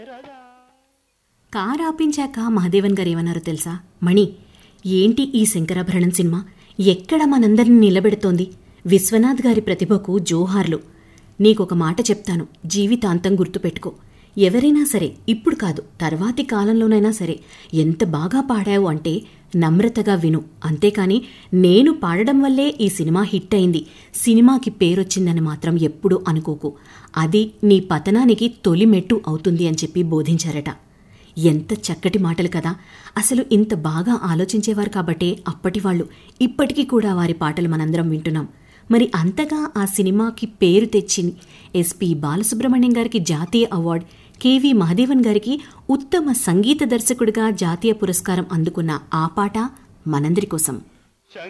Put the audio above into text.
car ఆపించాక Mahadevan గారు ఏమన్నారో తెలుసా మణి ఏంటి ఈ శంకరాభరణం సినిమా ఎక్కడ మనందరిని నిలబెడుతోంది విశ్వనాథ్ గారి ప్రతిభకు జోహార్లు నీకొక మాట చెప్తాను జీవితాంతం గుర్తుపెట్టుకో ఎవరైనా సరే ఇప్పుడు కాదు తర్వాతి కాలంలోనైనా సరే ఎంత బాగా పాడావు అంటే నమ్రతగా విను అంతేకాని నేను పాడడం వల్లే ఈ సినిమా హిట్ అయింది సినిమాకి పేరొచ్చిందని మాత్రం ఎప్పుడూ అనుకోకు అది నీ పతనానికి తొలి మెట్టు అవుతుంది అని చెప్పి బోధించారట ఎంత చక్కటి మాటలు కదా అసలు ఇంత బాగా ఆలోచించేవారు కాబట్టే అప్పటి వాళ్ళు ఇప్పటికీ కూడా వారి పాటలు మనందరం వింటున్నాం మరి అంతగా ఆ సినిమాకి పేరు తెచ్చి ఎస్పి బాలసుబ్రహ్మణ్యం గారికి జాతీయ అవార్డు కెవి మహదేవన్ గారికి ఉత్తమ సంగీత దర్శకుడిగా జాతీయ పురస్కారం అందుకున్న ఆ పాట మనందరి కోసం